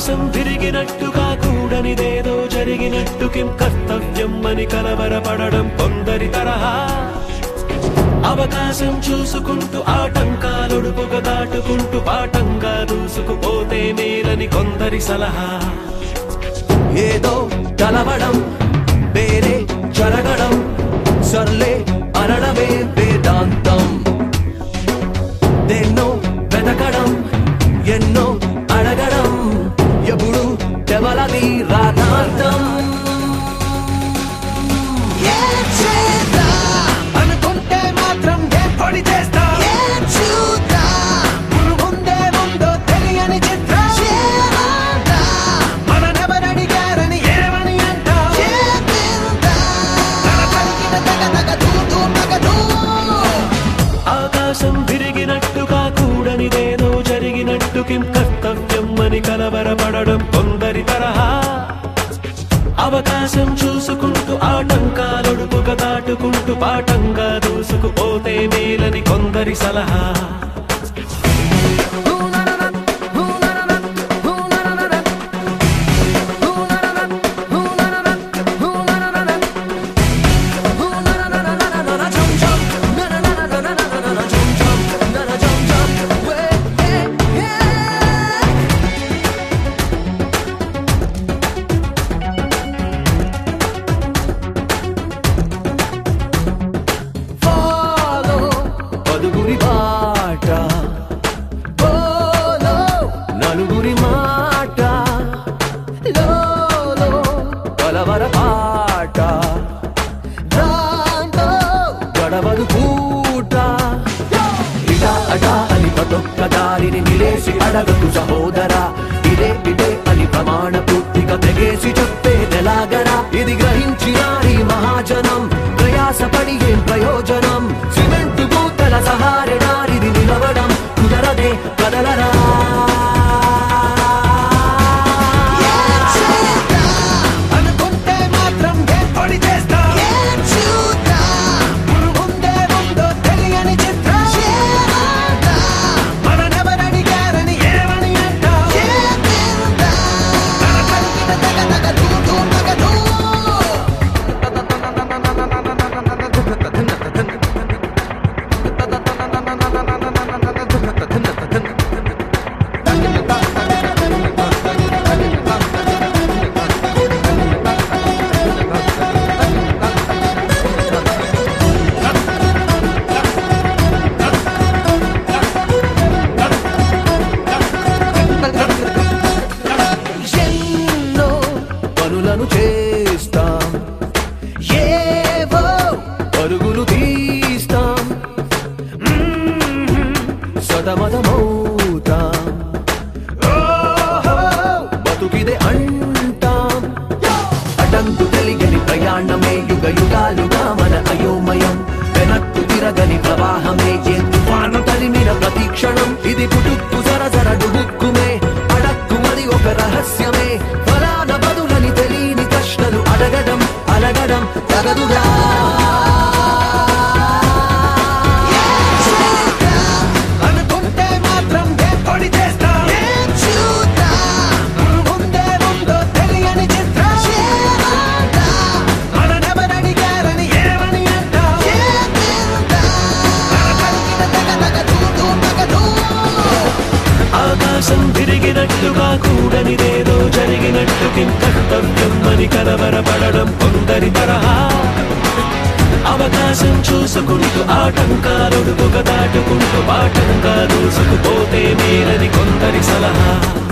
ఆకాశం తిరిగినట్టుగా కూడనిదేదో జరిగినట్టు కిం కర్తవ్యం అని కలవరపడడం కొందరి తరహా అవకాశం చూసుకుంటూ ఆటంకాలొడుపుగా దాటుకుంటూ పాఠంగా దూసుకుపోతే మేలని కొందరి సలహా ఏదో కలవడం వేరే జరగడం సర్లే అనడమే వేదాంతం దేన్నో వెతకడం ఎన్నో అడగడం ఎప్పుడు తెవలది రాధార్థం ఏం చేద్దాం? అనుకుంటే మాత్రం ఏర్పడి చేస్తా ఏం చూద్దాం? ముందే ముందో తెలియని చిత్రం చేద్దాం? మననెవరడిగారని ఏమని అంటా చేద్దాం? తగ తగ తగ తూ తూ తగ తూ. ఆకాశం తిరిగినట్టుగా కూడనిదేదో జరిగినట్టు కిం కర్తవ్యం అని కలవరపడడం కొందరి తరహా అవకాశం చూసుకుంటూ ఆటంకాలొడుపుగా దాటుకుంటూ పాఠంగా దూసుకుపోతే మేలని కొందరి సలహా Follow, పదుగురి బాట follow, నలుగురి మాట lolo, కలవర పాట దాంతో గడవదు పూట ఇటా అటా అని ప్రతొక్క దారిని నిలేసి అడగదు సహోదరా ఇదే ఇదే అని ప్రమాణ పూర్తిగా తెగేసి చెప్పేదెలాగరా ఇది గ్రహించిన ఈ మహాజనం ప్రయాసపడి ఏం ప్రయోజనం సిమెంట్ పూతల సహారణారిది నిలవడం కుదరదే కదలరా అనుకుంటే మాత్రం ఏర్పడి చేస్తా ఏం చూద్దాం ముందే ముందో తెలియని చిత్రం చేద్దాం మననెవరడిగారని ఏమని అంటా చేద్దాం తగ తగ తగ తూ తూ తగ తూ. ఎన్నో పనులను చేస్తాం ఏవో పరుగులు తీస్తాం మ్మ్. సతమతమవుతాం ఓహో, బతుకిదే అంటాం అటంకు తెలియని ప్రయాణమే యుగ యుగాలుగా మన అయోమయం వెనక్కు తిరగని ప్రవాహమే ఏ తుఫాను తరిమిన ప్రతీక్షణం ఇది పుట్టుక్కు సరసర డుబుక్కుమే అడక్కుమది ఒక రహస్యమే ఫలాన బదులని తెలియని ప్రశ్నలు అడగడం అలగడం తగదుగా అనుకుంటే మాత్రం ఏర్పడి చేస్తా ఏం చూద్దాం ముందే ముందో తెలియని చిత్రం చేద్దాం మననెవరడిగారని ఏమని అంటా ఆకాశం తిరిగినట్టుగా కూడనిదేదో జరిగినట్టు కిం కర్తవ్యం అని కలవరపడడం కొందరి తరహా అవకాశం చూసుకుంటూ ఆటంకాలొడుపుగా దాటుకుంటూ పాఠంగా దూసుకుపోతే మేలని కొందరి సలహా